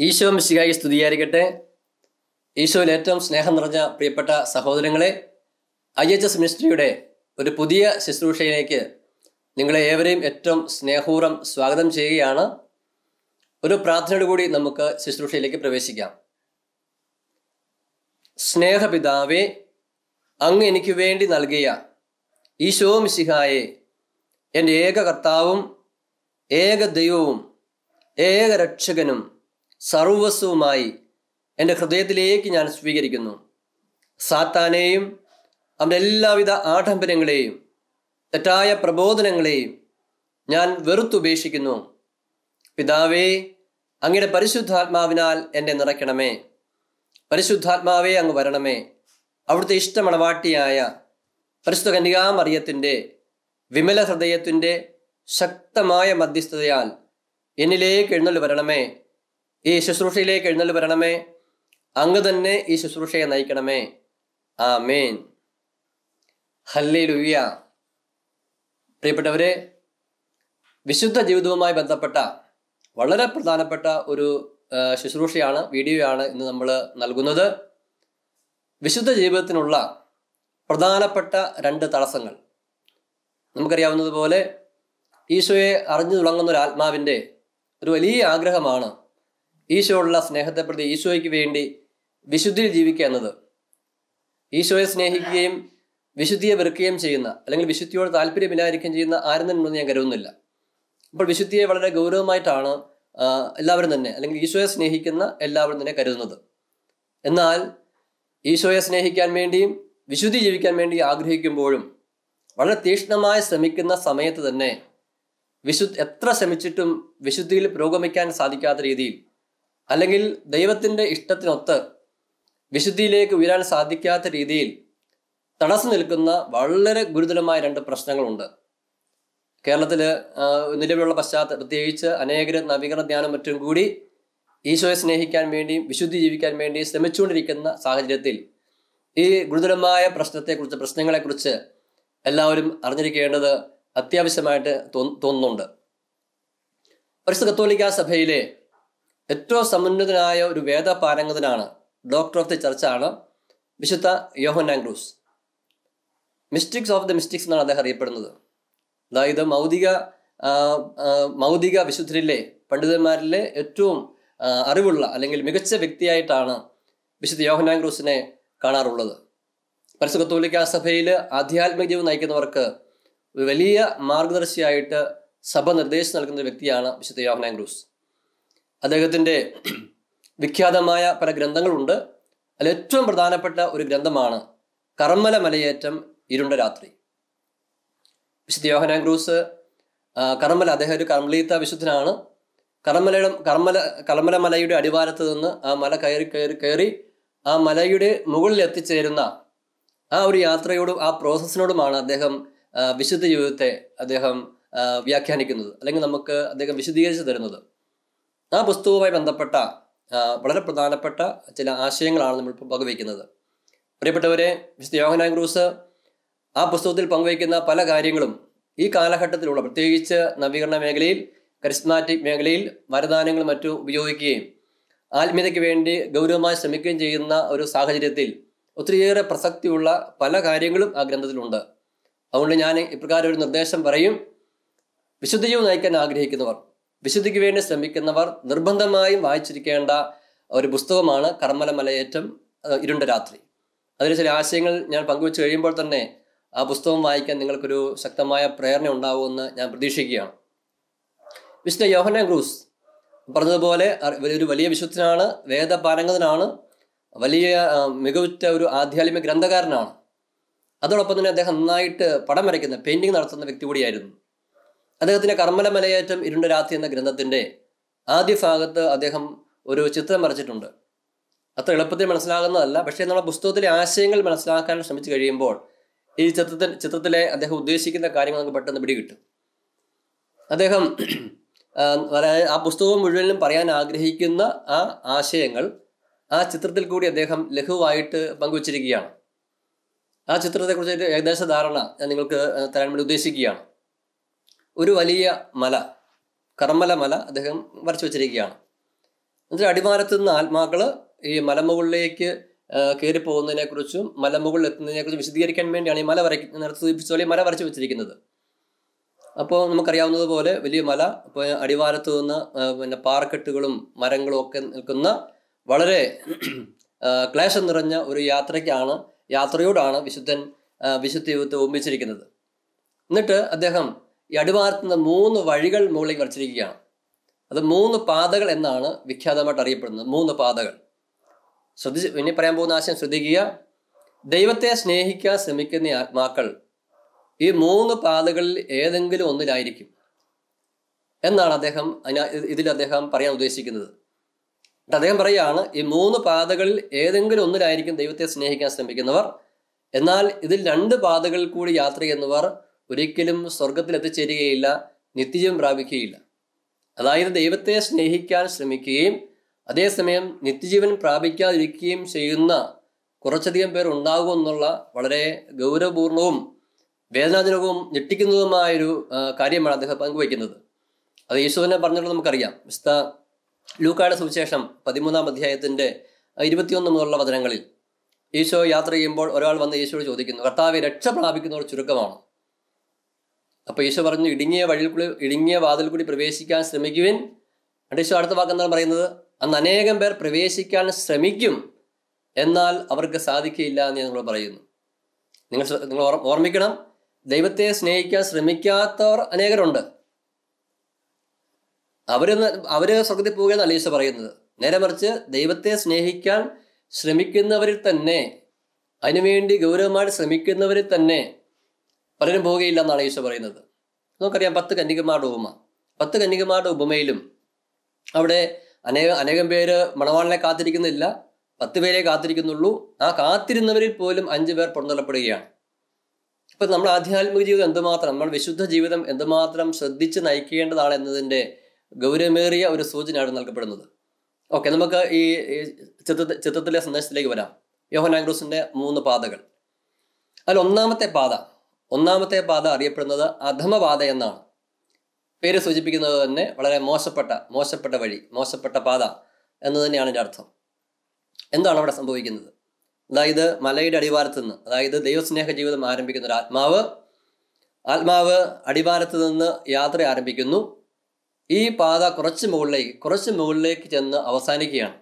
ഈശോ മിശികായി സ്തുതിയായിരിക്കട്ടെ ഈശോയിൽ ഏറ്റവും സ്നേഹം നിറഞ്ഞ പ്രിയപ്പെട്ട സഹോദരങ്ങളെ ഐ എച്ച് എസ് മിനിസ്ട്രിയുടെ ഒരു പുതിയ ശുശ്രൂഷയിലേക്ക് നിങ്ങളെ ഏവരെയും ഏറ്റവും സ്നേഹപൂർവ്വം സ്വാഗതം ചെയ്യുകയാണ് ഒരു പ്രാർത്ഥനയോട് കൂടി നമുക്ക് ശുശ്രൂഷയിലേക്ക് പ്രവേശിക്കാം സ്നേഹപിതാവേ അങ്ങ് എനിക്ക് വേണ്ടി നൽകിയ ഈശോ മിശിഹായെ എൻ്റെ ഏക കർത്താവും ഏക ദൈവവും ഏക രക്ഷകനും സർവസ്വവുമായി എൻ്റെ ഹൃദയത്തിലേക്ക് ഞാൻ സ്വീകരിക്കുന്നു സാത്താനെയും അവൻ്റെ എല്ലാവിധ ആഡംബരങ്ങളെയും തെറ്റായ പ്രബോധനങ്ങളെയും ഞാൻ വെറുത്തുപേക്ഷിക്കുന്നു പിതാവേ അങ്ങയുടെ പരിശുദ്ധാത്മാവിനാൽ എന്നെ നിറയ്ക്കണമേ പരിശുദ്ധാത്മാവേ അങ്ങ് വരണമേ അവിടുത്തെ ഇഷ്ടമണവാട്ടിയായ പരിശുദ്ധ കന്യകാമറിയത്തിൻ്റെ വിമല ഹൃദയത്തിൻ്റെ ശക്തമായ മധ്യസ്ഥതയാൽ എന്നിലേക്ക് എഴുന്നള്ളി വരണമേ ഈ ശുശ്രൂഷയിലേക്ക് എഴുന്നള്ളി വരണമേ അങ്ങ് തന്നെ ഈ ശുശ്രൂഷയെ നയിക്കണമേ ആ മേൻ ഹല്ലേ ലുയ്യ പ്രിയപ്പെട്ടവരെ വിശുദ്ധ ജീവിതവുമായി ബന്ധപ്പെട്ട വളരെ പ്രധാനപ്പെട്ട ഒരു ആ, ശുശ്രൂഷയാണ് വീഡിയോയാണ് ഇന്ന് നമ്മൾ നൽകുന്നത് വിശുദ്ധ ജീവിതത്തിനുള്ള പ്രധാനപ്പെട്ട രണ്ട് തടസ്സങ്ങൾ നമുക്കറിയാവുന്നതുപോലെ ഈശോയെ അറിഞ്ഞു തുടങ്ങുന്ന ഒരു ആത്മാവിൻ്റെ ഒരു വലിയ ആഗ്രഹമാണ് ഈശോയുള്ള സ്നേഹത്തെ പ്രതി ഈശോയ്ക്ക് വേണ്ടി വിശുദ്ധിയിൽ ജീവിക്കുക എന്നത് ഈശോയെ സ്നേഹിക്കുകയും വിശുദ്ധിയെ വെറുക്കുകയും ചെയ്യുന്ന അല്ലെങ്കിൽ വിശുദ്ധിയോട് താല്പര്യമില്ലാതിരിക്കുകയും ചെയ്യുന്ന ആരും തന്നെ ഉണ്ടെന്ന് ഞാൻ കരുതുന്നില്ല അപ്പോൾ വിശുദ്ധിയെ വളരെ ഗൗരവമായിട്ടാണ് ആ, എല്ലാവരും തന്നെ അല്ലെങ്കിൽ ഈശോയെ സ്നേഹിക്കുന്ന എല്ലാവരും തന്നെ കരുതുന്നത് എന്നാൽ ഈശോയെ സ്നേഹിക്കാൻ വേണ്ടിയും വിശുദ്ധി ജീവിക്കാൻ വേണ്ടി ആഗ്രഹിക്കുമ്പോഴും വളരെ തീക്ഷ്ണമായി ശ്രമിക്കുന്ന സമയത്ത് തന്നെ വിശു എത്ര ശ്രമിച്ചിട്ടും വിശുദ്ധിയിൽ പുരോഗമിക്കാൻ സാധിക്കാത്ത രീതിയിൽ അല്ലെങ്കിൽ ദൈവത്തിൻ്റെ ഇഷ്ടത്തിനൊത്ത് വിശുദ്ധിയിലേക്ക് ഉയരാൻ സാധിക്കാത്ത രീതിയിൽ തടസ്സം നിൽക്കുന്ന വളരെ ഗുരുതരമായ രണ്ട് പ്രശ്നങ്ങളുണ്ട് കേരളത്തിൽ നിലവിലുള്ള പശ്ചാത്തലം പ്രത്യേകിച്ച് അനേകർ നവീകരണ ധ്യാനം മറ്റും കൂടി ഈശോയെ സ്നേഹിക്കാൻ വേണ്ടിയും വിശുദ്ധി ജീവിക്കാൻ വേണ്ടി ശ്രമിച്ചുകൊണ്ടിരിക്കുന്ന സാഹചര്യത്തിൽ ഈ ഗുരുതരമായ പ്രശ്നത്തെക്കുറിച്ച് പ്രശ്നങ്ങളെക്കുറിച്ച് എല്ലാവരും അറിഞ്ഞിരിക്കേണ്ടത് അത്യാവശ്യമായിട്ട് തോന്നു- തോന്നുന്നുണ്ട് പരിശുദ്ധ കത്തോലിക്ക സഭയിലെ ഏറ്റവും സമുന്നതനായ ഒരു വേദപാരംഗതനാണ് ഡോക്ടർ ഓഫ് ദി ചർച്ചാണ് വിശുദ്ധ യോഹൻ ആംഗ്ലൂസ് മിസ്റ്റിക്സ് ഓഫ് ദി മിസ്റ്റിക്സ് എന്നാണ് അദ്ദേഹം അറിയപ്പെടുന്നത് അതായത് മൗതിക ആ, ആ, മൗതിക വിശുദ്ധരിലെ പണ്ഡിതന്മാരിലെ ഏറ്റവും ആ, അറിവുള്ള അല്ലെങ്കിൽ മികച്ച വ്യക്തിയായിട്ടാണ് വിശുദ്ധ യോഹനാൻ ക്രൂസിനെ കാണാറുള്ളത് പരിശുദ്ധ കത്തോലിക്ക സഭയിൽ ആധ്യാത്മിക ജീവിതം നയിക്കുന്നവർക്ക് ഒരു വലിയ മാർഗദർശിയായിട്ട് സഭ നിർദ്ദേശം നൽകുന്ന ഒരു വ്യക്തിയാണ് വിശുദ്ധ യോഹനാൻ ക്രൂസ് അദ്ദേഹത്തിൻ്റെ വിഖ്യാതമായ പല ഗ്രന്ഥങ്ങളുണ്ട് അതിൽ ഏറ്റവും പ്രധാനപ്പെട്ട ഒരു ഗ്രന്ഥമാണ് കർമ്മല മലയേറ്റം ഇരുണ്ട രാത്രി വിശുദ്ധ യോഹനാൻ ക്രൂസ് ആ, കർമ്മല അദ്ദേഹം ഒരു കർമ്മലീത്ത വിശുദ്ധനാണ് കർമ്മലയുടെ കർമ്മല കർമ്മല മലയുടെ അടിവാരത്ത് നിന്ന് ആ മല കയറി കയറി കയറി ആ മലയുടെ മുകളിൽ എത്തിച്ചേരുന്ന ആ ഒരു യാത്രയോടും ആ പ്രോസസ്സിനോടുമാണ് അദ്ദേഹം ആ, വിശുദ്ധ ജീവിതത്തെ അദ്ദേഹം ആ, വ്യാഖ്യാനിക്കുന്നത് അല്ലെങ്കിൽ നമുക്ക് അദ്ദേഹം വിശദീകരിച്ച് തരുന്നത് ആ പുസ്തകവുമായി ബന്ധപ്പെട്ട ആ, വളരെ പ്രധാനപ്പെട്ട ചില ആശയങ്ങളാണ് നമ്മളിപ്പോൾ പങ്കുവയ്ക്കുന്നത് പ്രിയപ്പെട്ടവരെ വിശുദ്ധ യോഹനാൻ ക്രൂസ് ആ പുസ്തകത്തിൽ പങ്കുവയ്ക്കുന്ന പല കാര്യങ്ങളും ഈ കാലഘട്ടത്തിലുള്ള പ്രത്യേകിച്ച് നവീകരണ മേഖലയിൽ കരിസ്മാറ്റിക് മേഖലയിൽ മരദാനങ്ങൾ മറ്റും ഉപയോഗിക്കുകയും ആത്മീയതയ്ക്ക് വേണ്ടി ഗൗരവമായി ശ്രമിക്കുകയും ചെയ്യുന്ന ഒരു സാഹചര്യത്തിൽ ഒത്തിരിയേറെ പ്രസക്തിയുള്ള പല കാര്യങ്ങളും ആ ഗ്രന്ഥത്തിലുണ്ട് അതുകൊണ്ട് ഞാൻ ഇപ്രകാരം ഒരു നിർദ്ദേശം പറയും വിശുദ്ധ ജീവിതം നയിക്കാൻ ആഗ്രഹിക്കുന്നവർ വിശുദ്ധിക്ക് വേണ്ടി ശ്രമിക്കുന്നവർ നിർബന്ധമായും വായിച്ചിരിക്കേണ്ട ഒരു പുസ്തകമാണ് കർമ്മല മലയേറ്റം അഹ് ഇരുണ്ട രാത്രി അതിൽ ചില ആശയങ്ങൾ ഞാൻ പങ്കുവെച്ച് കഴിയുമ്പോൾ തന്നെ ആ പുസ്തകം വായിക്കാൻ നിങ്ങൾക്കൊരു ശക്തമായ പ്രേരണ ഉണ്ടാവുമെന്ന് ഞാൻ പ്രതീക്ഷിക്കുകയാണ് വിശുദ്ധ യോഹനാൻ ക്രൂസ് പറഞ്ഞതുപോലെ അ- ഒരു വലിയ വിശുദ്ധനാണ് വേദപാരംഗതനാണ് വലിയ ആ, മികവുറ്റ ഒരു ആധ്യാത്മിക ഗ്രന്ഥകാരനാണ് അതോടൊപ്പം തന്നെ അദ്ദേഹം നന്നായിട്ട് പടം വരയ്ക്കുന്ന പെയിന്റിംഗ് നടത്തുന്ന വ്യക്തി കൂടിയായിരുന്നു അദ്ദേഹത്തിന്റെ കർമ്മല മലയേറ്റം ഇരുണ്ട രാത്രി എന്ന ഗ്രന്ഥത്തിന്റെ ആദ്യ ഭാഗത്ത് അദ്ദേഹം ഒരു ചിത്രം വരച്ചിട്ടുണ്ട് അത്ര എളുപ്പത്തിൽ മനസ്സിലാകുന്നതല്ല പക്ഷേ നമ്മുടെ പുസ്തകത്തിലെ ആശയങ്ങൾ മനസ്സിലാക്കാൻ ശ്രമിച്ചു കഴിയുമ്പോൾ ഈ ചിത്രത്തിൽ ചിത്രത്തിലെ അദ്ദേഹം ഉദ്ദേശിക്കുന്ന കാര്യങ്ങൾ നമുക്ക് പെട്ടെന്ന് പിടികിട്ടും അദ്ദേഹം ആ, വളരെ- ആ പുസ്തകം മുഴുവനും പറയാൻ ആഗ്രഹിക്കുന്ന ആ ആശയങ്ങൾ ആ ചിത്രത്തിൽ കൂടി അദ്ദേഹം ലഘുവായിട്ട് പങ്കുവച്ചിരിക്കുകയാണ് ആ ചിത്രത്തെക്കുറിച്ച് ഒരു ഏകദേശ ധാരണ ഞാൻ നിങ്ങൾക്ക് ആ, തരാൻ വേണ്ടി ഉദ്ദേശിക്കുകയാണ് ഒരു വലിയ മല കർമ്മല മല അദ്ദേഹം വരച്ചു വച്ചിരിക്കുകയാണ് എന്നിട്ട് അടിവാരത്ത് നിന്ന് ആത്മാക്കള് ഈ മലമുകളിലേക്ക് കയറി പോകുന്നതിനെ കുറിച്ചും മലമുകളിൽ എത്തുന്നതിനെ കുറിച്ചും വിശദീകരിക്കാൻ വേണ്ടിയാണ് ഈ മല വരയ്ക്ക് നേരത്തെ സൂചിപ്പിച്ച പോലെ ഈ മല വരച്ചു വെച്ചിരിക്കുന്നത് അപ്പോൾ നമുക്കറിയാവുന്നതുപോലെ വലിയ മല ഇപ്പോൾ അടിവാരത്ത് നിന്ന് ആ, പിന്നെ പാറക്കെട്ടുകളും മരങ്ങളും ഒക്കെ നിൽക്കുന്ന വളരെ ആ, ക്ലേശം നിറഞ്ഞ ഒരു യാത്രയ്ക്കാണ് യാത്രയോടാണ് വിശുദ്ധൻ ആ, വിശുദ്ധ ജീവിതത്തെ ഓർമ്മിച്ചിരിക്കുന്നത് എന്നിട്ട് അദ്ദേഹം ഈ അടിവാരത്ത് നിന്ന് മൂന്ന് വഴികൾ മുകളിലേക്ക് വരച്ചിരിക്കുകയാണ് അത് മൂന്ന് പാതകൾ എന്നാണ് വിഖ്യാതമായിട്ട് അറിയപ്പെടുന്നത് മൂന്ന് പാതകൾ ശ്രദ്ധിച്ച് ഇനി പറയാൻ പോകുന്ന ആശയം ശ്രദ്ധിക്കുക ദൈവത്തെ സ്നേഹിക്കാൻ ശ്രമിക്കുന്ന ഈ ആത്മാക്കൾ ഈ മൂന്ന് പാതകളിൽ ഏതെങ്കിലും ഒന്നിലായിരിക്കും എന്നാണ് അദ്ദേഹം അതിന- ഇതിൽ അദ്ദേഹം പറയാൻ ഉദ്ദേശിക്കുന്നത് എന്നിട്ട് അദ്ദേഹം പറയുകയാണ് ഈ മൂന്ന് പാതകളിൽ ഏതെങ്കിലും ഒന്നിലായിരിക്കും ദൈവത്തെ സ്നേഹിക്കാൻ ശ്രമിക്കുന്നവർ എന്നാൽ ഇതിൽ രണ്ട് പാതകളിൽ കൂടി യാത്ര ചെയ്യുന്നവർ ഒരിക്കലും സ്വർഗത്തിൽ എത്തിച്ചേരുകയില്ല നിത്യജീവൻ പ്രാപിക്കുകയില്ല അതായത് ദൈവത്തെ സ്നേഹിക്കാൻ ശ്രമിക്കുകയും അതേസമയം നിത്യജീവൻ പ്രാപിക്കാതിരിക്കുകയും ചെയ്യുന്ന കുറച്ചധികം പേർ ഉണ്ടാകുമെന്നുള്ള വളരെ ഗൗരവപൂർണവും വേദനാജനകവും ഞെട്ടിക്കുന്നതുമായൊരു ആ, കാര്യമാണ് അദ്ദേഹം പങ്കുവയ്ക്കുന്നത് അത് യേശുവിനെ പറഞ്ഞുള്ളത് നമുക്കറിയാം വിശുദ്ധ ലൂക്കായുടെ സുവിശേഷം പതിമൂന്നാം അധ്യായത്തിന്റെ ആ, ഇരുപത്തിയൊന്ന് മുതലുള്ള വചനങ്ങളിൽ ഈശോ യാത്ര ചെയ്യുമ്പോൾ ഒരാൾ വന്ന് ഈശോയോട് ചോദിക്കുന്നു കർത്താവെ രക്ഷ പ്രാപിക്കുന്നവർ ചുരുക്കമാണ് അപ്പൊ ഈശോ പറഞ്ഞു ഇടുങ്ങിയ വഴിയിൽ കൂടി ഇടുങ്ങിയ വാതിൽ കൂടി പ്രവേശിക്കാൻ ശ്രമിക്കുവിൻ എന്നിട്ട് ഈശോ അടുത്ത വാക്കെന്താണ് പറയുന്നത് അന്ന് അനേകം പേർ പ്രവേശിക്കാൻ ശ്രമിക്കും എന്നാൽ അവർക്ക് സാധിക്കില്ല എന്ന് ഞങ്ങൾ പറയുന്നു നിങ്ങൾ ശ്ര- നിങ്ങൾ ഓർ- ഓർമ്മിക്കണം ദൈവത്തെ സ്നേഹിക്കാൻ ശ്രമിക്കാത്തവർ അനേകരുണ്ട് അവര് അവര് സ്വർഗത്തിൽ പോവുകയെന്നല്ല ഈശോ പറയുന്നത് നേരെ മറിച്ച് ദൈവത്തെ സ്നേഹിക്കാൻ ശ്രമിക്കുന്നവരിൽ തന്നെ അതിനുവേണ്ടി ഗൗരവമായിട്ട് ശ്രമിക്കുന്നവരിൽ തന്നെ പലരും പോവുകയില്ല എന്നാണ് ഈശോ പറയുന്നത് നമുക്കറിയാം പത്ത് കന്യകമാരുടെ ഉപമ പത്ത് കന്യകമാരുടെ ഉപമയിലും അവിടെ അനേക അനേകം പേര് മണവാളിനെ കാത്തിരിക്കുന്നില്ല പത്ത് പേരെ കാത്തിരിക്കുന്നുള്ളൂ ആ കാത്തിരുന്നവരിൽ പോലും അഞ്ചു പേർ പുറന്തള്ളപ്പെടുകയാണ് ഇപ്പൊ നമ്മുടെ ആധ്യാത്മിക ജീവിതം എന്തുമാത്രം നമ്മൾ വിശുദ്ധ ജീവിതം എന്തുമാത്രം ശ്രദ്ധിച്ച് നയിക്കേണ്ടതാണ് എന്നതിന്റെ ഗൗരവമേറിയ ഒരു സൂചനയാണ് നൽകപ്പെടുന്നത് ഓക്കെ നമുക്ക് ഈ ഈ ചിത്രത്തി ചിത്രത്തിലെ സന്ദേശത്തിലേക്ക് വരാം യോഹനാഗ്രൂസിന്റെ മൂന്ന് പാതകൾ അതിൽ ഒന്നാമത്തെ പാത ഒന്നാമത്തെ പാത അറിയപ്പെടുന്നത് അധമപാത എന്നാണ് പേര് സൂചിപ്പിക്കുന്നത് തന്നെ വളരെ മോശപ്പെട്ട മോശപ്പെട്ട വഴി മോശപ്പെട്ട പാത എന്ന് തന്നെയാണ് ഇതിന്റെ അർത്ഥം എന്താണ് അവിടെ സംഭവിക്കുന്നത് അതായത് മലയുടെ അടിവാരത്ത് നിന്ന് അതായത് ദൈവസ്നേഹ ജീവിതം ആരംഭിക്കുന്ന ഒരു ആത്മാവ് ആത്മാവ് അടിവാരത്ത് നിന്ന് യാത്ര ആരംഭിക്കുന്നു ഈ പാത കുറച്ച് മുകളിലേക്ക് കുറച്ച് മുകളിലേക്ക് ചെന്ന് അവസാനിക്കുകയാണ്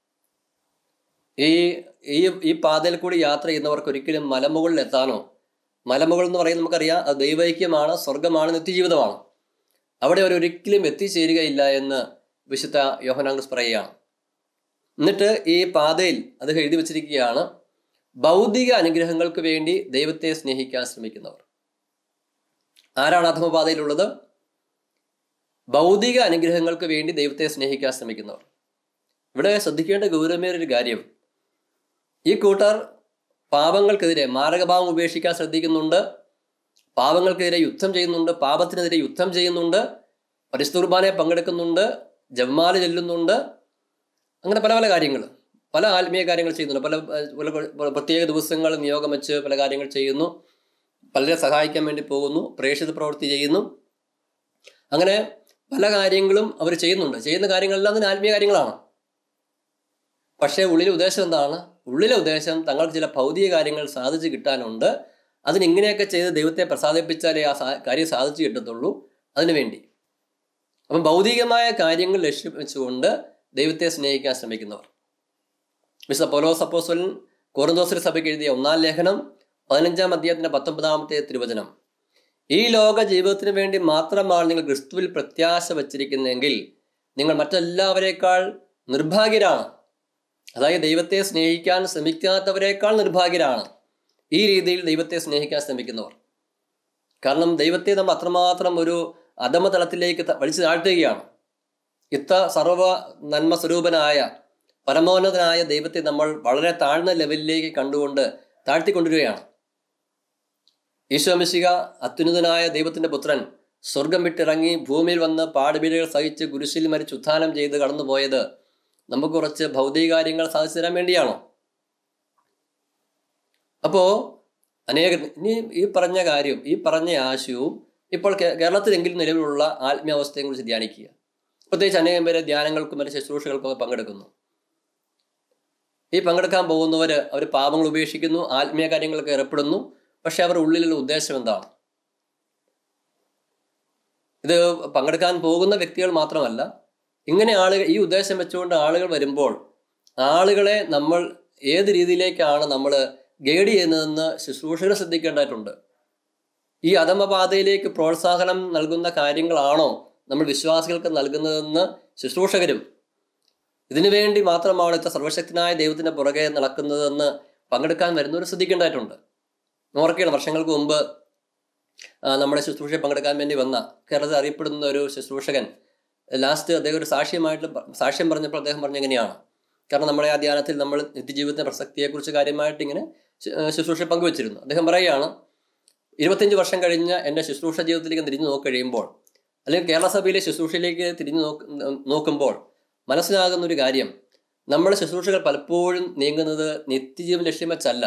ഈ ഈ ഈ പാതയിൽ കൂടി യാത്ര ചെയ്യുന്നവർക്ക് ഒരിക്കലും മലമുകളിൽ എത്താനോ മലമുകൾ എന്ന് പറയുന്നത് നമുക്കറിയാം അത് ദൈവൈക്യമാണ് സ്വർഗമാണ് നിത്യജീവിതമാണ് അവിടെ അവർ ഒരിക്കലും എത്തിച്ചേരുകയില്ല എന്ന് വിശുദ്ധ യോഹനാങ്കുസ് പറയുകയാണ് എന്നിട്ട് ഈ പാതയിൽ അത് എഴുതി വച്ചിരിക്കുകയാണ് ഭൗതിക അനുഗ്രഹങ്ങൾക്ക് വേണ്ടി ദൈവത്തെ സ്നേഹിക്കാൻ ശ്രമിക്കുന്നവർ ആരാണ് അധമപാതയിലുള്ളത് ഭൗതിക അനുഗ്രഹങ്ങൾക്ക് വേണ്ടി ദൈവത്തെ സ്നേഹിക്കാൻ ശ്രമിക്കുന്നവർ ഇവിടെ ശ്രദ്ധിക്കേണ്ട ഗൗരവമേറിയ ഒരു കാര്യം ഈ കൂട്ടർ പാപങ്ങൾക്കെതിരെ മാരകഭാവം ഉപേക്ഷിക്കാൻ ശ്രദ്ധിക്കുന്നുണ്ട് പാപങ്ങൾക്കെതിരെ യുദ്ധം ചെയ്യുന്നുണ്ട് പാപത്തിനെതിരെ യുദ്ധം ചെയ്യുന്നുണ്ട് പരിശുദ്ധ കുർബാനയെ പങ്കെടുക്കുന്നുണ്ട് ജവ്മാല ചെല്ലുന്നുണ്ട് അങ്ങനെ പല പല കാര്യങ്ങൾ പല ആത്മീയ കാര്യങ്ങൾ ചെയ്യുന്നുണ്ട് പല ഏഹ്, പല പല പ്രത്യേക ദിവസങ്ങൾ നിയോഗം വെച്ച് പല കാര്യങ്ങൾ ചെയ്യുന്നു പലരെ സഹായിക്കാൻ വേണ്ടി പോകുന്നു പ്രേക്ഷിത പ്രവൃത്തി ചെയ്യുന്നു അങ്ങനെ പല കാര്യങ്ങളും അവർ ചെയ്യുന്നുണ്ട് ചെയ്യുന്ന കാര്യങ്ങളെല്ലാം അതിന് ആത്മീയ കാര്യങ്ങളാണ് പക്ഷേ ഉള്ളിലെ ഉദ്ദേശം എന്താണ് ഉള്ളിലെ ഉദ്ദേശം തങ്ങൾക്ക് ചില ഭൗതിക കാര്യങ്ങൾ സാധിച്ചു കിട്ടാനുണ്ട് അതിന് ഇങ്ങനെയൊക്കെ ചെയ്ത് ദൈവത്തെ പ്രസാദിപ്പിച്ചാലേ ആ സാ- കാര്യം സാധിച്ചു കിട്ടത്തുള്ളൂ അതിനു വേണ്ടി അപ്പം ഭൗതികമായ കാര്യങ്ങൾ ലക്ഷ്യം വെച്ചുകൊണ്ട് ദൈവത്തെ സ്നേഹിക്കാൻ ശ്രമിക്കുന്നവർ മിസ്റ്റർ പൊലോസ് അപ്പോസ്വലൻ കോറിന്തോസിൽ സഭയ്ക്ക് എഴുതിയ ഒന്നാം ലേഖനം പതിനഞ്ചാം അധ്യായത്തിന്റെ പത്തൊമ്പതാമത്തെ തിരുവചനം ഈ ലോക ജീവിതത്തിന് വേണ്ടി മാത്രമാണ് നിങ്ങൾ ക്രിസ്തുവിൽ പ്രത്യാശ വച്ചിരിക്കുന്നതെങ്കിൽ നിങ്ങൾ മറ്റെല്ലാവരേക്കാൾ നിർഭാഗ്യരാണ് അതായത് ദൈവത്തെ സ്നേഹിക്കാൻ ശ്രമിക്കാത്തവരെക്കാൾ നിർഭാഗ്യരാണ് ഈ രീതിയിൽ ദൈവത്തെ സ്നേഹിക്കാൻ ശ്രമിക്കുന്നവർ കാരണം ദൈവത്തെ നമ്മൾ അത്രമാത്രം ഒരു അധമതലത്തിലേക്ക് ത- വലിച്ചു താഴ്ത്തുകയാണ് ഇത്ത സർവ നന്മ സ്വരൂപനായ പരമോന്നതനായ ദൈവത്തെ നമ്മൾ വളരെ താഴ്ന്ന ലെവലിലേക്ക് കണ്ടുകൊണ്ട് താഴ്ത്തിക്കൊണ്ടിരിക്കുകയാണ് ഈശോമിശിക അത്യുന്നതനായ ദൈവത്തിന്റെ പുത്രൻ സ്വർഗം വിട്ടിറങ്ങി ഭൂമിയിൽ വന്ന് പാടുപീടുകൾ സഹിച്ച് കുരിശിൽ മരിച്ച് ഉത്ഥാനം ചെയ്ത് കടന്നുപോയത് നമുക്ക് കുറച്ച് ഭൗതിക കാര്യങ്ങൾ സാധിച്ചു തരാൻ വേണ്ടിയാണോ അപ്പോ അനേക ഇനി ഈ പറഞ്ഞ കാര്യം ഈ പറഞ്ഞ ആശയവും ഇപ്പോൾ കേ- കേരളത്തിലെങ്കിലും നിലവിലുള്ള ആത്മീയാവസ്ഥയെ കുറിച്ച് ധ്യാനിക്കുക പ്രത്യേകിച്ച് അനേകം പേര് ധ്യാനങ്ങൾക്കും മറ്റു ശുശ്രൂഷകൾക്കും ഒക്കെ പങ്കെടുക്കുന്നു ഈ പങ്കെടുക്കാൻ പോകുന്നവർ അവർ പാപങ്ങൾ ഉപേക്ഷിക്കുന്നു ആത്മീയ കാര്യങ്ങളൊക്കെ ഏർപ്പെടുന്നു പക്ഷെ അവരുടെ ഉള്ളിലുള്ള ഉദ്ദേശം എന്താണ് ഇത് പങ്കെടുക്കാൻ പോകുന്ന വ്യക്തികൾ മാത്രമല്ല ഇങ്ങനെ ആളുകൾ ഈ ഉദ്ദേശം വെച്ചുകൊണ്ട് ആളുകൾ വരുമ്പോൾ ആളുകളെ നമ്മൾ ഏത് രീതിയിലേക്കാണ് നമ്മൾ ഗൈഡ് ചെയ്യുന്നതെന്ന് ശുശ്രൂഷകർ ശ്രദ്ധിക്കേണ്ടതായിട്ടുണ്ട് ഈ അധമപാതയിലേക്ക് പ്രോത്സാഹനം നൽകുന്ന കാര്യങ്ങളാണോ നമ്മൾ വിശ്വാസികൾക്ക് നൽകുന്നതെന്ന് ശുശ്രൂഷകരും ഇതിനു വേണ്ടി മാത്രമാണ് ഇത്ര സർവശക്തനായ ദൈവത്തിന്റെ പുറകെ നടക്കുന്നതെന്ന് പങ്കെടുക്കാൻ വരുന്നവർ ശ്രദ്ധിക്കേണ്ടതായിട്ടുണ്ട് ഓർക്കുകയാണ് വർഷങ്ങൾക്ക് മുമ്പ് ആ, നമ്മുടെ ശുശ്രൂഷയിൽ പങ്കെടുക്കാൻ വേണ്ടി വന്ന കേരളത്തിൽ അറിയപ്പെടുന്ന ഒരു ശുശ്രൂഷകൻ ലാസ്റ്റ് അദ്ദേഹം ഒരു സാക്ഷ്യമായിട്ട് പ- സാക്ഷ്യം പറഞ്ഞപ്പോൾ അദ്ദേഹം പറഞ്ഞ എങ്ങനെയാണ് കാരണം നമ്മുടെ ആ ധ്യാനത്തിൽ നമ്മൾ നിത്യജീവിതത്തിന്റെ പ്രസക്തിയെക്കുറിച്ച് കാര്യമായിട്ട് ഇങ്ങനെ ശു- ആ, ശുശ്രൂഷ പങ്കുവച്ചിരുന്നു അദ്ദേഹം പറയുകയാണ് ഇരുപത്തിയഞ്ച് വർഷം കഴിഞ്ഞ് എൻ്റെ ശുശ്രൂഷ ജീവിതത്തിലേക്ക് തിരിഞ്ഞു നോക്കി കഴിയുമ്പോൾ അല്ലെങ്കിൽ കേരള സഭയിലെ ശുശ്രൂഷയിലേക്ക് തിരിഞ്ഞു നോക്ക് നോക്കുമ്പോൾ മനസ്സിലാകുന്ന ഒരു കാര്യം നമ്മുടെ ശുശ്രൂഷകൾ പലപ്പോഴും നീങ്ങുന്നത് നിത്യജീവൻ ലക്ഷ്യം വെച്ചല്ല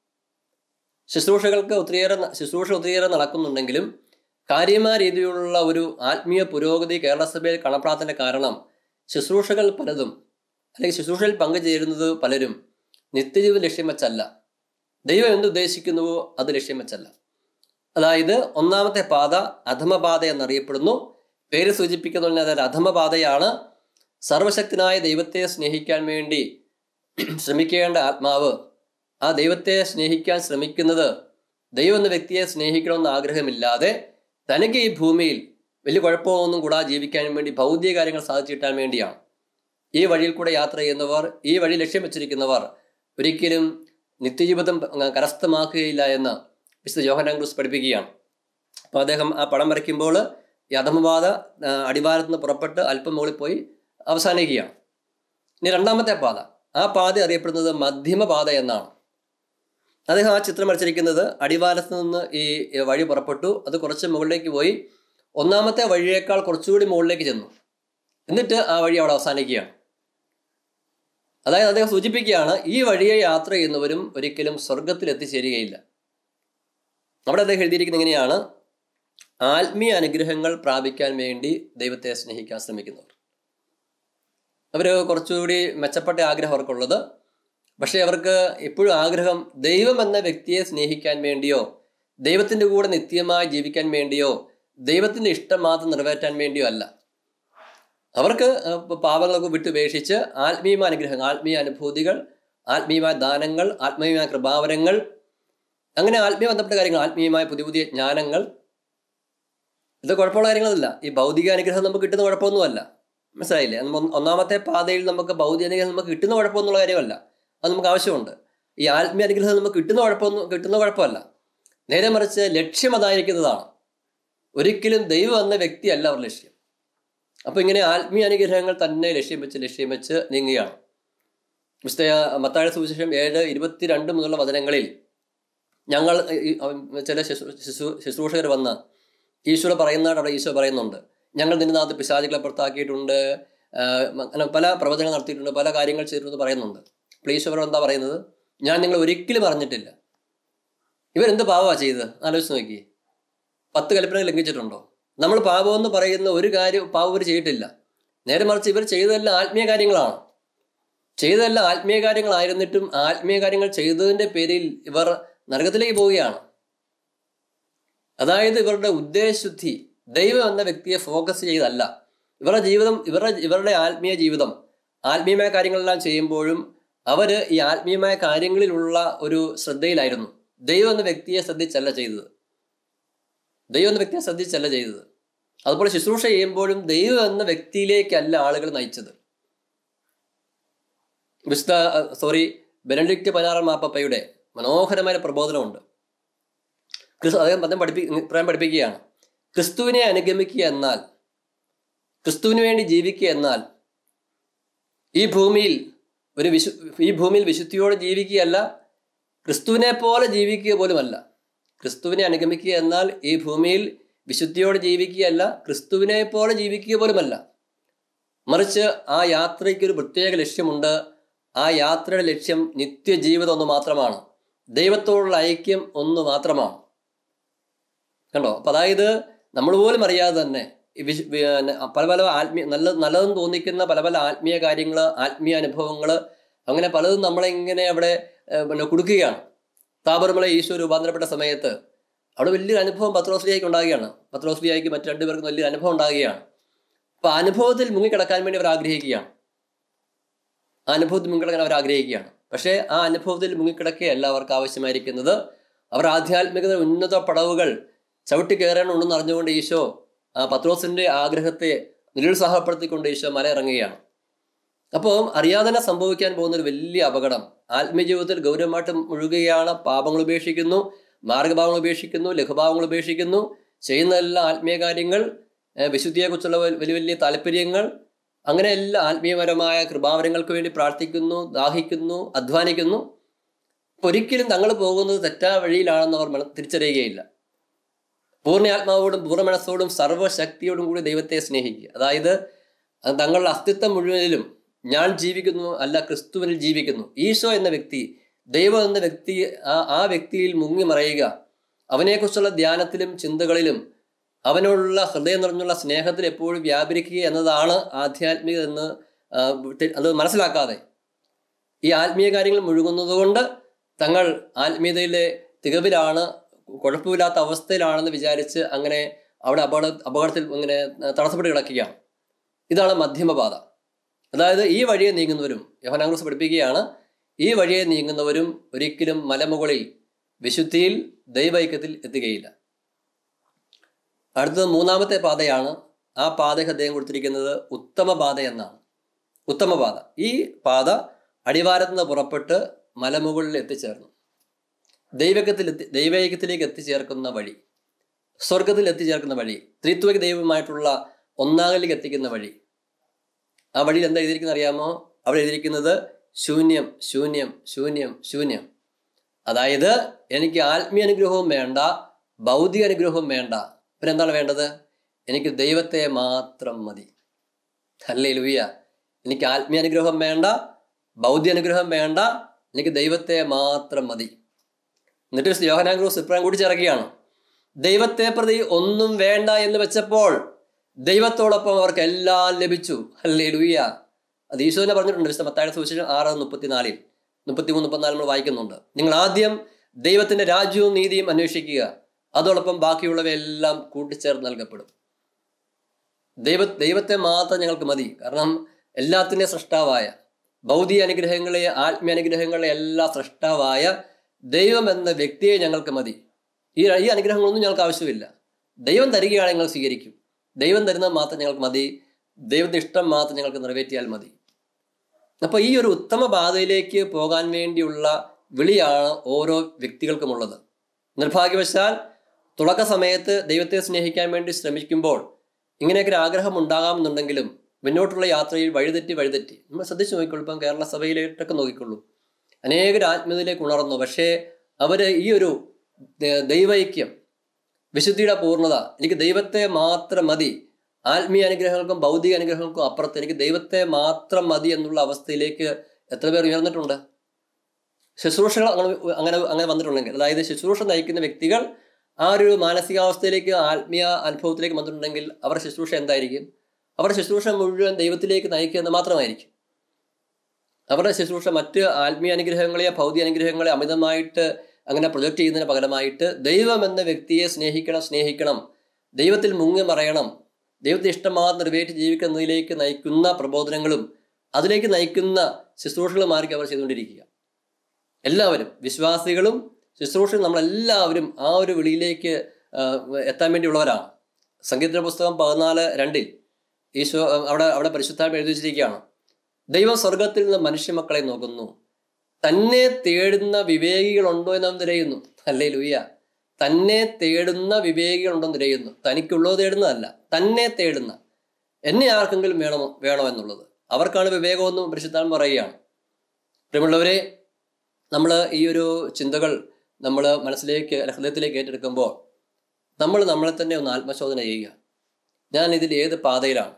ശുശ്രൂഷകൾക്ക് ഒത്തിരിയേറെ ന- ശുശ്രൂഷ ഒത്തിരിയേറെ നടക്കുന്നുണ്ടെങ്കിലും കാര്യമായ രീതിയിലുള്ള ഒരു ആത്മീയ പുരോഗതി കേരള സഭയിൽ കാണപ്പെടാത്തതിന്റെ കാരണം ശുശ്രൂഷകൾ പലതും അല്ലെങ്കിൽ ശുശ്രൂഷയിൽ പങ്കുചേരുന്നത് പലരും നിത്യജീവൻ ലക്ഷ്യം വെച്ചല്ല ദൈവം എന്തുദ്ദേശിക്കുന്നുവോ അത് ലക്ഷ്യം വെച്ചല്ല അതായത് ഒന്നാമത്തെ പാത അധമപാത എന്നറിയപ്പെടുന്നു പേര് സൂചിപ്പിക്കുന്ന അതൊരു അധമപാതയാണ് സർവശക്തനായ ദൈവത്തെ സ്നേഹിക്കാൻ വേണ്ടി ശ്രമിക്കേണ്ട ആത്മാവ് ആ ദൈവത്തെ സ്നേഹിക്കാൻ ശ്രമിക്കുന്നത് ദൈവം എന്ന വ്യക്തിയെ സ്നേഹിക്കണമെന്ന് ആഗ്രഹമില്ലാതെ തനിക്ക് ഈ ഭൂമിയിൽ വലിയ കുഴപ്പമൊന്നും കൂടാതെ ജീവിക്കാൻ വേണ്ടി ഭൗതിക കാര്യങ്ങൾ സാധിച്ചു കിട്ടാൻ വേണ്ടിയാണ് ഈ വഴിയിൽ കൂടെ യാത്ര ചെയ്യുന്നവർ ഈ വഴി ലക്ഷ്യം വെച്ചിരിക്കുന്നവർ ഒരിക്കലും നിത്യജീവിതം കരസ്ഥമാക്കുകയില്ല എന്ന് വിശുദ്ധ ജോഹനാൻ ക്രൂസ് പഠിപ്പിക്കുകയാണ് അപ്പോൾ അദ്ദേഹം ആ പടം വരയ്ക്കുമ്പോൾ ഈ അധമപാത ആ, അടിവാരത്ത് നിന്ന് പുറപ്പെട്ട് അല്പം മുകളിൽ പോയി അവസാനിക്കുകയാണ് ഇനി രണ്ടാമത്തെ പാത ആ പാത അറിയപ്പെടുന്നത് മധ്യമ പാത എന്നാണ് അദ്ദേഹം ആ ചിത്രം വരച്ചിരിക്കുന്നത് അടിവാരത്ത് നിന്ന് ഈ വഴി പുറപ്പെട്ടു അത് കുറച്ച് മുകളിലേക്ക് പോയി ഒന്നാമത്തെ വഴിയേക്കാൾ കുറച്ചുകൂടി മുകളിലേക്ക് ചെന്നു എന്നിട്ട് ആ വഴി അവിടെ അവസാനിക്കുകയാണ് അതായത് അദ്ദേഹം സൂചിപ്പിക്കുകയാണ് ഈ വഴിയെ യാത്ര ചെയ്യുന്നവരും ഒരിക്കലും സ്വർഗത്തിൽ എത്തിച്ചേരുകയില്ല അവിടെ അദ്ദേഹം എഴുതിയിരിക്കുന്നത് എങ്ങനെയാണ് ആത്മീയ അനുഗ്രഹങ്ങൾ പ്രാപിക്കാൻ വേണ്ടി ദൈവത്തെ സ്നേഹിക്കാൻ ശ്രമിക്കുന്നവർ അവർ കുറച്ചുകൂടി മെച്ചപ്പെട്ട ആഗ്രഹം അവർക്കുള്ളത് പക്ഷേ അവർക്ക് എപ്പോഴും ആഗ്രഹം ദൈവം എന്ന വ്യക്തിയെ സ്നേഹിക്കാൻ വേണ്ടിയോ ദൈവത്തിൻ്റെ കൂടെ നിത്യമായി ജീവിക്കാൻ വേണ്ടിയോ ദൈവത്തിൻ്റെ ഇഷ്ടം മാത്രം നിറവേറ്റാൻ വേണ്ടിയോ അല്ല അവർക്ക് അഹ് പാപങ്ങളൊക്കെ വിട്ടുപേക്ഷിച്ച് ആത്മീയമായ അനുഗ്രഹങ്ങൾ ആത്മീയ അനുഭൂതികൾ ആത്മീയമായ ദാനങ്ങൾ ആത്മീയമായ കൃപാവരങ്ങൾ അങ്ങനെ ആത്മീയ ബന്ധപ്പെട്ട കാര്യങ്ങൾ ആത്മീയമായ പുതിയ പുതിയ ജ്ഞാനങ്ങൾ ഇത് കുഴപ്പമുള്ള കാര്യങ്ങളല്ല ഈ ഭൗതിക അനുഗ്രഹം നമുക്ക് കിട്ടുന്ന കുഴപ്പമൊന്നുമല്ല മനസ്സിലായില്ലേ നമ്മ ഒന്ന് ഒന്നാമത്തെ പാതയിൽ നമുക്ക് ഭൗതിക അനുഗ്രഹം നമുക്ക് കിട്ടുന്ന കുഴപ്പമൊന്നുള്ള കാര്യമല്ല അത് നമുക്ക് ആവശ്യമുണ്ട് ഈ ആത്മീയ അനുഗ്രഹം നമുക്ക് കിട്ടുന്ന കുഴപ്പമൊന്നും കിട്ടുന്ന കുഴപ്പമല്ല നേരെ മറിച്ച് ലക്ഷ്യം അതായിരിക്കുന്നതാണ് ഒരിക്കലും ദൈവം എന്ന വ്യക്തിയല്ല അവർ ലക്ഷ്യം അപ്പൊ ഇങ്ങനെ ആത്മീയ അനുഗ്രഹങ്ങൾ തന്നെ ലക്ഷ്യം വെച്ച് ലക്ഷ്യം വെച്ച് നീങ്ങുകയാണ് വിശുദ്ധ മത്താഴ സുവിശേഷം ഏഴ് ഇരുപത്തിരണ്ട് മുതലുള്ള വചനങ്ങളിൽ ഞങ്ങൾ ഈ, ഉം, ചില ശുശ്രൂ- ശുശ്രൂ- ശുശ്രൂഷകർ വന്ന് ഈശോ പറയുന്നതായിട്ട് അവിടെ ഈശോ പറയുന്നുണ്ട് ഞങ്ങൾ നിന്റെ നാത്ത് പിശാചുകളെ പുറത്താക്കിയിട്ടുണ്ട് ആ, അങ്ങനെ പല പ്രവചനങ്ങൾ നടത്തിയിട്ടുണ്ട് പല കാര്യങ്ങൾ ചെയ്തിട്ടുണ്ട് പറയുന്നുണ്ട് അപ്പോൾ ഈശോ അവർ എന്താ പറയുന്നത് ഞാൻ നിങ്ങൾ ഒരിക്കലും അറിഞ്ഞിട്ടില്ല ഇവരെന്ത് പാവമാണ് ചെയ്തത് ആലോചിച്ച് നോക്കി പത്ത് കൽപ്പനകൾ ലംഘിച്ചിട്ടുണ്ടോ നമ്മൾ പാപമെന്ന് പറയുന്ന ഒരു കാര്യം പാവം ഇവർ ചെയ്തിട്ടില്ല നേരെ മറിച്ച് ഇവർ ചെയ്തതെല്ലാം ആത്മീയ കാര്യങ്ങളാണ് ചെയ്തതെല്ലാം ആത്മീയ കാര്യങ്ങളായിരുന്നിട്ടും ആത്മീയ കാര്യങ്ങൾ ചെയ്തതിന്റെ പേരിൽ ഇവർ നരകത്തിലേക്ക് പോവുകയാണ് അതായത് ഇവരുടെ ഉദ്ദേശശുദ്ധി ദൈവം എന്ന വ്യക്തിയെ ഫോക്കസ് ചെയ്തല്ല ഇവരുടെ ജീവിതം ഇവരുടെ ഇവരുടെ ആത്മീയ ജീവിതം ആത്മീയമായ കാര്യങ്ങളെല്ലാം ചെയ്യുമ്പോഴും അവര് ഈ ആത്മീയമായ കാര്യങ്ങളിലുള്ള ഒരു ശ്രദ്ധയിലായിരുന്നു ദൈവം എന്ന വ്യക്തിയെ ശ്രദ്ധിച്ചല്ല ചെയ്തത് ദൈവം എന്ന വ്യക്തിയെ ശ്രദ്ധിച്ചല്ല ചെയ്തത് അതുപോലെ ശുശ്രൂഷ ചെയ്യുമ്പോഴും ദൈവം എന്ന വ്യക്തിയിലേക്കല്ല ആളുകൾ നയിച്ചത് വിശുദ്ധ സോറി ബെനഡിക്റ്റ് പതിനാറാം മാപ്പപ്പയുടെ മനോഹരമായ പ്രബോധനമുണ്ട് ക്രിസ്തു അദ്ദേഹം പദം പഠിപ്പി ഇപ്രായം പഠിപ്പിക്കുകയാണ് ക്രിസ്തുവിനെ അനുഗമിക്കുക എന്നാൽ ക്രിസ്തുവിന് വേണ്ടി ജീവിക്കുക എന്നാൽ ഈ ഭൂമിയിൽ ഒരു വിശു ഈ ഭൂമിയിൽ വിശുദ്ധിയോടെ ജീവിക്കുകയല്ല ക്രിസ്തുവിനെ പോലെ ജീവിക്കുക പോലുമല്ല ക്രിസ്തുവിനെ അനുഗമിക്കുക എന്നാൽ ഈ ഭൂമിയിൽ വിശുദ്ധിയോടെ ജീവിക്കുകയല്ല ക്രിസ്തുവിനെ പോലെ ജീവിക്കുക പോലുമല്ല മറിച്ച് ആ യാത്രയ്ക്ക് ഒരു പ്രത്യേക ലക്ഷ്യമുണ്ട് ആ യാത്രയുടെ ലക്ഷ്യം നിത്യജീവിതം ഒന്ന് മാത്രമാണ് ദൈവത്തോടുള്ള ഐക്യം ഒന്ന് മാത്രമാണ് കണ്ടോ അപ്പൊ അതായത് നമ്മൾ പോലും അറിയാതെ തന്നെ വിശ്- പിന്നെ പല പല ആത്മീയ നല്ല നല്ലതെന്ന് തോന്നിക്കുന്ന പല പല ആത്മീയ കാര്യങ്ങൾ ആത്മീയ അനുഭവങ്ങൾ അങ്ങനെ പലതും നമ്മളെ ഇങ്ങനെ അവിടെ ഏഹ്, പിന്നെ കൊടുക്കുകയാണ് താപർമല ഈശോ രൂപാന്തരപ്പെട്ട സമയത്ത് അവിടെ വലിയൊരു അനുഭവം പത്രോസ്ലിയായിക്ക് ഉണ്ടാകുകയാണ് പത്രോസ്ലിയായിക്ക് മറ്റു രണ്ടുപേർക്കും വലിയൊരു അനുഭവം ഉണ്ടാകുകയാണ് അപ്പൊ ആ അനുഭവത്തിൽ മുങ്ങിക്കിടക്കാൻ വേണ്ടി അവർ ആഗ്രഹിക്കുകയാണ് ആ അനുഭവത്തിൽ മുങ്ങിക്കിടക്കാൻ അവർ ആഗ്രഹിക്കുകയാണ് പക്ഷേ ആ അനുഭവത്തിൽ മുങ്ങിക്കിടക്കുകയല്ല അവർക്ക് ആവശ്യമായിരിക്കുന്നത് അവർ ആധ്യാത്മികത ഉന്നത പടവുകൾ ചവിട്ടി കയറാനുണ്ടെന്ന് അറിഞ്ഞുകൊണ്ട് ഈശോ ആ പത്രോസിന്റെ ആഗ്രഹത്തെ നിരുത്സാഹപ്പെടുത്തിക്കൊണ്ട് ഈശോ മല ഇറങ്ങുകയാണ് അപ്പോൾ അറിയാതെ തന്നെ സംഭവിക്കാൻ പോകുന്ന ഒരു വലിയ അപകടം ആത്മീയ ജീവിതത്തിൽ ഗൗരവമായിട്ട് മുഴുകുകയാണ് പാപങ്ങൾ ഉപേക്ഷിക്കുന്നു മാർഗഭാവങ്ങൾ ഉപേക്ഷിക്കുന്നു ലഘുഭാവങ്ങൾ ഉപേക്ഷിക്കുന്നു ചെയ്യുന്ന എല്ലാ ആത്മീയ കാര്യങ്ങൾ ഏഹ് വിശുദ്ധിയെക്കുറിച്ചുള്ള വൽ- വലിയ വലിയ താല്പര്യങ്ങൾ അങ്ങനെ എല്ലാ ആത്മീയപരമായ കൃപാവരങ്ങൾക്ക് വേണ്ടി പ്രാർത്ഥിക്കുന്നു ദാഹിക്കുന്നു അധ്വാനിക്കുന്നു ഒരിക്കലും തങ്ങൾ പോകുന്നത് തെറ്റായ വഴിയിലാണെന്ന് അവർ മന- തിരിച്ചറിയുകയില്ല പൂർണ്ണ ആത്മാവോടും പൂർണ്ണ മനസ്സോടും സർവ്വശക്തിയോടും കൂടി ദൈവത്തെ സ്നേഹിക്കുക അതായത് അത് തങ്ങളുടെ അസ്തിത്വം മുഴുവനിലും ഞാൻ ജീവിക്കുന്നു അല്ല ക്രിസ്തുവിനിൽ ജീവിക്കുന്നു ഈശോ എന്ന വ്യക്തി ദൈവം എന്ന വ്യക്തി ആ ആ വ്യക്തിയിൽ മുങ്ങി മറയുക അവനെക്കുറിച്ചുള്ള ധ്യാനത്തിലും ചിന്തകളിലും അവനോടുള്ള ഹൃദയം നിറഞ്ഞുള്ള സ്നേഹത്തിൽ എപ്പോഴും വ്യാപരിക്കുക എന്നതാണ് ആധ്യാത്മികത എന്ന് ആ, തെ- അത് മനസ്സിലാക്കാതെ ഈ ആത്മീയ കാര്യങ്ങൾ മുഴുകുന്നത് കൊണ്ട് തങ്ങൾ ആത്മീയതയിലെ തികവിലാണ് കുഴപ്പമില്ലാത്ത അവസ്ഥയിലാണെന്ന് വിചാരിച്ച് അങ്ങനെ അവിടെ അപകട അപകടത്തിൽ ഇങ്ങനെ തടസ്സപ്പെട്ട് കിടക്കുകയാണ് ഇതാണ് മധ്യമപാത അതായത് ഈ വഴിയെ നീങ്ങുന്നവരും യോഹനാങ്കുസ് പഠിപ്പിക്കുകയാണ് ഈ വഴിയെ നീങ്ങുന്നവരും ഒരിക്കലും മലമുകളിൽ വിശുദ്ധിയിൽ ദൈവൈക്യത്തിൽ എത്തുകയില്ല അടുത്തത് മൂന്നാമത്തെ പാതയാണ് ആ പാതയ്ക്ക് അദ്ദേഹം കൊടുത്തിരിക്കുന്നത് ഉത്തമ പാത എന്നാണ് ഉത്തമ പാത ഈ പാത അടിവാരത്ത് നിന്ന് പുറപ്പെട്ട് മലമുകളിൽ എത്തിച്ചേർന്നു ദൈവകത്തിൽ എത്തി ദൈവൈക്യത്തിലേക്ക് എത്തിച്ചേർക്കുന്ന വഴി സ്വർഗത്തിൽ എത്തിച്ചേർക്കുന്ന വഴി ത്രിത്വക ദൈവമായിട്ടുള്ള ഒന്നാകലിലേക്ക് എത്തിക്കുന്ന വഴി ആ വഴിയിൽ എന്താ എഴുതിയിരിക്കുന്നത് അറിയാമോ അവിടെ എഴുതിയിരിക്കുന്നത് ശൂന്യം ശൂന്യം ശൂന്യം ശൂന്യം അതായത് എനിക്ക് ആത്മീയ അനുഗ്രഹവും വേണ്ട ഭൗതിക അനുഗ്രഹവും വേണ്ട പിന്നെ എന്താണ് വേണ്ടത് എനിക്ക് ദൈവത്തെ മാത്രം മതി അല്ലേ ലുയ്യ എനിക്ക് ആത്മീയ അനുഗ്രഹം വേണ്ട ഭൗതിക അനുഗ്രഹം വേണ്ട എനിക്ക് ദൈവത്തെ മാത്രം മതി എന്നിട്ട് യോഹനാഗ്രൂസ് ഇപ്രായം കൂടി ചേർക്കുകയാണ് ദൈവത്തെ പ്രതി ഒന്നും വേണ്ട എന്ന് വെച്ചപ്പോൾ ദൈവത്തോടൊപ്പം അവർക്ക് എല്ലാം ലഭിച്ചു അല്ലേ ലുയ്യ അത് ഈശോ തന്നെ പറഞ്ഞിട്ടുണ്ട് വിശുദ്ധ മത്തായ സുവിശേഷം ആറ് മുപ്പത്തിനാലിൽ മുപ്പത്തിമൂന്ന് മുപ്പത്തിനാല് നമ്മൾ വായിക്കുന്നുണ്ട് നിങ്ങൾ ആദ്യം ദൈവത്തിന്റെ രാജ്യവും നീതിയും അന്വേഷിക്കുക അതോടൊപ്പം ബാക്കിയുള്ളവയെല്ലാം കൂട്ടിച്ചേർന്ന് നൽകപ്പെടും ദൈവ ദൈവത്തെ മാത്രം ഞങ്ങൾക്ക് മതി കാരണം എല്ലാത്തിൻ്റെ സൃഷ്ടാവായ ഭൗതിക അനുഗ്രഹങ്ങളെ ആത്മീയ അനുഗ്രഹങ്ങളെ എല്ലാ സൃഷ്ടാവായ ദൈവം എന്ന വ്യക്തിയെ ഞങ്ങൾക്ക് മതി ഈ ഈ അനുഗ്രഹങ്ങളൊന്നും ഞങ്ങൾക്ക് ആവശ്യമില്ല ദൈവം തരികയാണെങ്കിൽ ഞങ്ങൾ സ്വീകരിക്കും ദൈവം തരുന്നത് മാത്രം ഞങ്ങൾക്ക് മതി ദൈവത്തിന്റെ ഇഷ്ടം മാത്രം ഞങ്ങൾക്ക് നിറവേറ്റിയാൽ മതി അപ്പോൾ ഈ ഒരു ഉത്തമ പാതയിലേക്ക് പോകാൻ വേണ്ടിയുള്ള വിളിയാണ് ഓരോ വ്യക്തികൾക്കുമുള്ളത് നിർഭാഗ്യവശാൽ തുടക്ക സമയത്ത് ദൈവത്തെ സ്നേഹിക്കാൻ വേണ്ടി ശ്രമിക്കുമ്പോൾ ഇങ്ങനെയൊക്കെ ഒരു ആഗ്രഹം ഉണ്ടാകാമെന്നുണ്ടെങ്കിലും മുന്നോട്ടുള്ള യാത്രയിൽ വഴിതെറ്റി വഴിതെറ്റി നമ്മൾ ശ്രദ്ധിച്ചു നോക്കിക്കൊള്ളൂ ഇപ്പം കേരള സഭയിലേക്കൊക്കെ നോക്കിക്കൊള്ളൂ അനേകർ ആത്മീയതയിലേക്ക് ഉണർന്നു പക്ഷേ അവർ ഈ ഒരു ദ- ദൈവൈക്യം വിശുദ്ധിയുടെ പൂർണ്ണത എനിക്ക് ദൈവത്തെ മാത്രം മതി ആത്മീയ അനുഗ്രഹങ്ങൾക്കും ഭൗതിക അനുഗ്രഹങ്ങൾക്കും അപ്പുറത്ത് എനിക്ക് ദൈവത്തെ മാത്രം മതി എന്നുള്ള അവസ്ഥയിലേക്ക് എത്ര പേർ ഉയർന്നിട്ടുണ്ട് ശുശ്രൂഷകൾ അങ്ങനെ അങ്ങനെ അങ്ങനെ വന്നിട്ടുണ്ടെങ്കിൽ അതായത് ശുശ്രൂഷ നയിക്കുന്ന വ്യക്തികൾ ആ ഒരു മാനസികാവസ്ഥയിലേക്ക് ആത്മീയ അനുഭവത്തിലേക്ക് വന്നിട്ടുണ്ടെങ്കിൽ അവരുടെ ശുശ്രൂഷ എന്തായിരിക്കും അവരുടെ ശുശ്രൂഷ മുഴുവൻ ദൈവത്തിലേക്ക് നയിക്കുക എന്ന് മാത്രമായിരിക്കും അവരുടെ ശുശ്രൂഷ മറ്റ് ആത്മീയ അനുഗ്രഹങ്ങളെ ഭൗതിക അനുഗ്രഹങ്ങളെ അമിതമായിട്ട് അങ്ങനെ പ്രൊജക്റ്റ് ചെയ്യുന്നതിന് പകരമായിട്ട് ദൈവം എന്ന വ്യക്തിയെ സ്നേഹിക്കണം സ്നേഹിക്കണം ദൈവത്തിൽ മുങ്ങി മറയണം ദൈവത്തെ ഇഷ്ടമാർന്ന് നിറവേറ്റി ജീവിക്കുന്നതിലേക്ക് നയിക്കുന്ന പ്രബോധനങ്ങളും അതിലേക്ക് നയിക്കുന്ന ശുശ്രൂഷകളുമായിരിക്കും അവർ ചെയ്തുകൊണ്ടിരിക്കുക എല്ലാവരും വിശ്വാസികളും ശുശ്രൂഷയും നമ്മളെല്ലാവരും ആ ഒരു വിളിയിലേക്ക് ആ, എത്താൻ വേണ്ടിയുള്ളവരാണ് സംഗീത പുസ്തകം പതിനാല് രണ്ടിൽ ഈശോ ആ, അവിടെ അവിടെ പരിശുദ്ധാത്മ എഴുതി വെച്ചിരിക്കുകയാണ് ദൈവം സ്വർഗത്തിൽ നിന്ന് മനുഷ്യമക്കളെ നോക്കുന്നു തന്നെ തേടുന്ന വിവേകികളുണ്ടോ എന്ന് അവൻ തിരയുന്നു അല്ലേ ലൂയ്യ തന്നെ തേടുന്ന വിവേകികളുണ്ടോ എന്ന് തിരയുന്നു തനിക്കുള്ളത് തേടുന്നതല്ല തന്നെ തേടുന്ന എന്നെ ആർക്കെങ്കിലും വേണമോ വേണോ എന്നുള്ളത് അവർക്കാണ് വിവേകമെന്നും പരിശുദ്ധാൻ പറയുകയാണ് പ്രിയമുള്ളവരെ നമ്മൾ ഈ ഒരു ചിന്തകൾ നമ്മൾ മനസ്സിലേക്ക് അല്ല, ഹൃദയത്തിലേക്ക് ഏറ്റെടുക്കുമ്പോൾ നമ്മൾ നമ്മളെ തന്നെ ഒന്ന് ആത്മശോധന ചെയ്യുക ഞാൻ ഇതിൽ ഏത് പാതയിലാണ്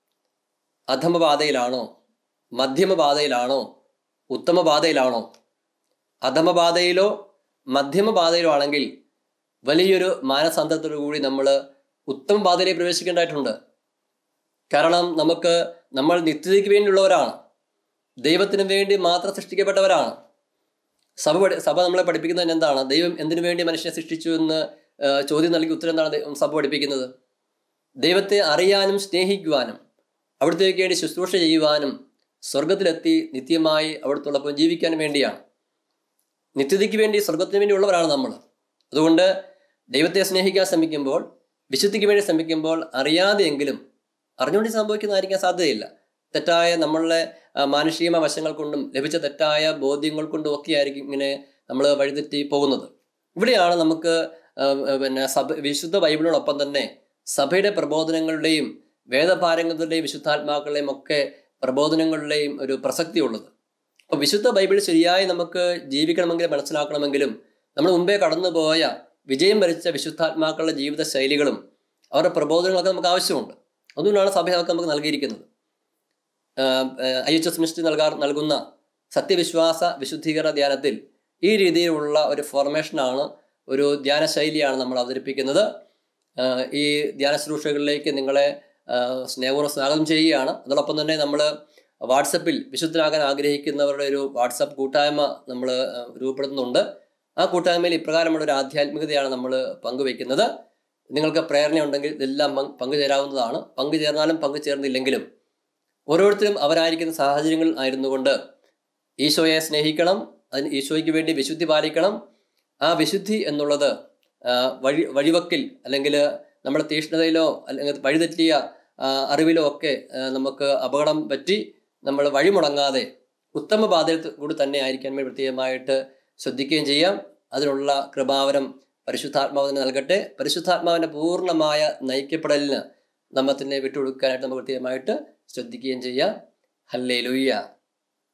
അധമ പാതയിലാണോ മധ്യമ പാതയിലാണോ ഉത്തമ പാതയിലാണോ അധമ പാതയിലോ മധ്യമ പാതയിലോ ആണെങ്കിൽ വലിയൊരു മാനസാന്തരത്തോടു കൂടി നമ്മൾ ഉത്തമ പാതയിലേക്ക് പ്രവേശിക്കേണ്ടതായിട്ടുണ്ട് കാരണം നമുക്ക് നമ്മൾ നിത്യതയ്ക്ക് വേണ്ടിയുള്ളവരാണ് ദൈവത്തിന് വേണ്ടി മാത്രം സൃഷ്ടിക്കപ്പെട്ടവരാണ് സഭ പഠി സഭ നമ്മളെ പഠിപ്പിക്കുന്നത് എന്താണ് ദൈവം എന്തിനു വേണ്ടി മനുഷ്യനെ സൃഷ്ടിച്ചു എന്ന് ആ, ചോദ്യം നൽകി ഉത്തരം എന്താണ് ദൈവം- സഭ പഠിപ്പിക്കുന്നത് ദൈവത്തെ അറിയാനും സ്നേഹിക്കുവാനും അവിടത്തേക്ക് വേണ്ടി ശുശ്രൂഷ ചെയ്യുവാനും സ്വർഗത്തിലെത്തി നിത്യമായി അവിടുത്തോടൊപ്പം ജീവിക്കാനും വേണ്ടിയാണ് നിത്യതയ്ക്ക് വേണ്ടി സ്വർഗത്തിന് വേണ്ടി ഉള്ളവരാണ് നമ്മൾ അതുകൊണ്ട് ദൈവത്തെ സ്നേഹിക്കാൻ ശ്രമിക്കുമ്പോൾ വിശുദ്ധിക്ക് വേണ്ടി ശ്രമിക്കുമ്പോൾ അറിയാതെയെങ്കിലും അറിഞ്ഞുകൊണ്ട് സംഭവിക്കുന്നതായിരിക്കാൻ സാധ്യതയില്ല തെറ്റായ നമ്മളുടെ ആ, മാനുഷികമായ വശങ്ങൾ കൊണ്ടും ലഭിച്ച തെറ്റായ ബോധ്യങ്ങൾ കൊണ്ടും ഒക്കെ ആയിരിക്കും ഇങ്ങനെ നമ്മൾ വഴിതെറ്റി പോകുന്നത് ഇവിടെയാണ് നമുക്ക് ആ, ആ, പിന്നെ സഭ വിശുദ്ധ ബൈബിളിനോടൊപ്പം തന്നെ സഭയുടെ പ്രബോധനങ്ങളുടെയും വേദപാരങ്ങളുടെയും വിശുദ്ധാത്മാക്കളുടെയും ഒക്കെ പ്രബോധനങ്ങളുടെയും ഒരു പ്രസക്തി ഉള്ളത് അപ്പോൾ വിശുദ്ധ ബൈബിൾ ശരിയായി നമുക്ക് ജീവിക്കണമെങ്കിലും മനസ്സിലാക്കണമെങ്കിലും നമ്മൾ മുമ്പേ കടന്നുപോയ വിജയം വരിച്ച വിശുദ്ധാത്മാക്കളുടെ ജീവിത ശൈലികളും അവരുടെ പ്രബോധനങ്ങളൊക്കെ നമുക്ക് ആവശ്യമുണ്ട് അതുകൊണ്ടാണ് സഭ അതൊക്കെ നമുക്ക് നൽകിയിരിക്കുന്നത് ഐ എച്ച് എസ് മിനിസ്ട്രി നൽകാർ നൽകുന്ന സത്യവിശ്വാസ വിശുദ്ധീകരണ ധ്യാനത്തിൽ ഈ രീതിയിലുള്ള ഒരു ഫോർമേഷനാണ് ഒരു ധ്യാന ശൈലിയാണ് നമ്മൾ അവതരിപ്പിക്കുന്നത് ആ, ഈ ധ്യാന ശുശ്രൂഷകളിലേക്ക് നിങ്ങളെ ആ, സ്നേഹപൂർവ്വം സ്വാഗതം ചെയ്യുകയാണ് അതോടൊപ്പം തന്നെ നമ്മൾ വാട്സപ്പിൽ വിശുദ്ധരാകാൻ ആഗ്രഹിക്കുന്നവരുടെ ഒരു വാട്സപ്പ് കൂട്ടായ്മ നമ്മൾ രൂപപ്പെടുത്തുന്നുണ്ട് ആ കൂട്ടായ്മയിൽ ഇപ്രകാരമുള്ള ഒരു ആധ്യാത്മികതയാണ് നമ്മൾ പങ്കുവെക്കുന്നത് നിങ്ങൾക്ക് പ്രേരണയുണ്ടെങ്കിൽ ഇതെല്ലാം പങ്ക് പങ്കുചേരാവുന്നതാണ് പങ്കുചേർന്നാലും പങ്കുചേർന്നില്ലെങ്കിലും ഓരോരുത്തരും അവരായിരിക്കുന്ന സാഹചര്യങ്ങളിൽ ആയിരുന്നുകൊണ്ട് ഈശോയെ സ്നേഹിക്കണം അതിന് ഈശോയ്ക്ക് വേണ്ടി വിശുദ്ധി പാലിക്കണം ആ വിശുദ്ധി എന്നുള്ളത് ആ, വഴി വഴിവക്കിൽ അല്ലെങ്കിൽ നമ്മുടെ തീഷ്ണതയിലോ അല്ലെങ്കിൽ വഴിതെറ്റിയ ആ, അറിവിലോ ഒക്കെ ആ, നമുക്ക് അപകടം പറ്റി നമ്മൾ വഴിമുടങ്ങാതെ ഉത്തമ ബാധ്യത കൂടി തന്നെ ആയിരിക്കാൻ വേണ്ടി പ്രത്യേകമായിട്ട് ശ്രദ്ധിക്കുകയും ചെയ്യാം അതിനുള്ള കൃപാവരം പരിശുദ്ധാത്മാവിന് നൽകട്ടെ പരിശുദ്ധാത്മാവിന്റെ പൂർണ്ണമായ നയിക്കപ്പെടലിന് നമ്മത്തിനെ വിട്ടുകൊടുക്കാനായിട്ട് നമുക്ക് പ്രത്യേകമായിട്ട് ശ്രദ്ധിക്കുകയും ചെയ്യാം ഹല്ലേ